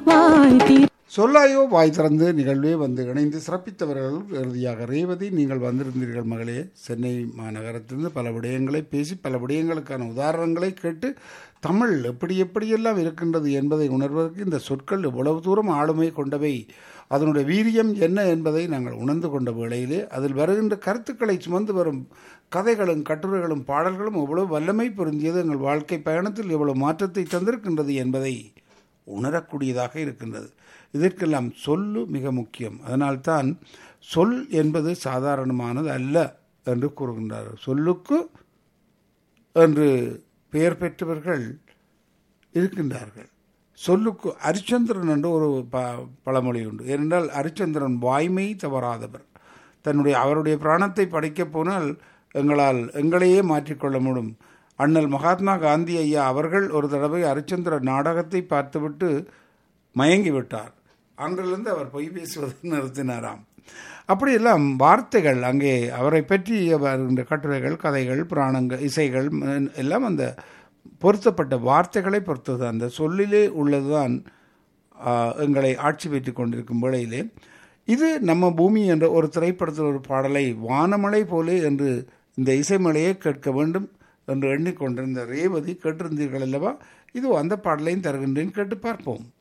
வாய் தீ சொல்லாயோ வாய் திறந்து நிகழ்வே வந்து இணைந்து சிறப்பித்தவர்கள் இறுதியாக ரேவதி நீங்கள் வந்திருந்தீர்கள் மகளே சென்னை மாநகரத்திலிருந்து பல விடயங்களை பேசி பல விடயங்களுக்கான உதாரணங்களை கேட்டு தமிழ் எப்படி எப்படியெல்லாம் இருக்கின்றது என்பதை உணர்வதற்கு இந்த சொற்கள் எவ்வளவு தூரம் ஆளுமை கொண்டவை அதனுடைய வீரியம் என்ன என்பதை நாங்கள் உணர்ந்து கொண்ட வேளையிலே அதில் வருகின்ற கருத்துக்களை சுமந்து வரும் கதைகளும் கட்டுரைகளும் பாடல்களும் எவ்வளவு வல்லமை பொருந்தியது எங்கள் வாழ்க்கை பயணத்தில் எவ்வளவு மாற்றத்தை தந்திருக்கின்றது என்பதை உணரக்கூடியதாக இருக்கின்றது இதற்கெல்லாம் சொல்லு மிக முக்கியம் அதனால்தான் சொல் என்பது சாதாரணமானது அல்ல என்று கூறுகின்றார்கள் சொல்லுக்கு என்று பெயர் பெற்றவர்கள் இருக்கின்றார்கள் சொல்லுக்கு அரிச்சந்திரன் என்று ஒரு ப பழமொழி உண்டு ஏனென்றால் அரிச்சந்திரன் வாய்மை தவறாதவர் தன்னுடைய அவருடைய பிராணத்தை படைக்கப் போனால் எங்களால் எங்களையே மாற்றிக்கொள்ள முடியும் அண்ணல் மகாத்மா காந்தி ஐயா அவர்கள் ஒரு தடவை அரிச்சந்திர நாடகத்தை பார்த்துவிட்டு மயங்கி விட்டார் அன்றிலிருந்து அவர் பொய் பேசுவதை நிறுத்தினாராம் அப்படியெல்லாம் வார்த்தைகள் அங்கே அவரை பற்றி வருகின்ற கட்டுரைகள் கதைகள் புராணங்கள் இசைகள் ம், எல்லாம் அந்த பொருத்தப்பட்ட வார்த்தைகளை பொறுத்தது அந்த சொல்லிலே உள்ளதுதான் ஆ, எங்களை ஆட்சி பெற்றுக் கொண்டிருக்கும் வேளையிலே இது நம்ம பூமி என்ற ஒரு திரைப்படத்தில் ஒரு பாடலை வானமலை போலே என்று இந்த இசைமலையை கேட்க வேண்டும் என்று எண்ணிக்கொண்டிருந்த ரேவதி கேட்டிருந்தீர்கள் அல்லவா இது அந்த பாடலையும் தருகின்றேன் கேட்டு பார்ப்போம்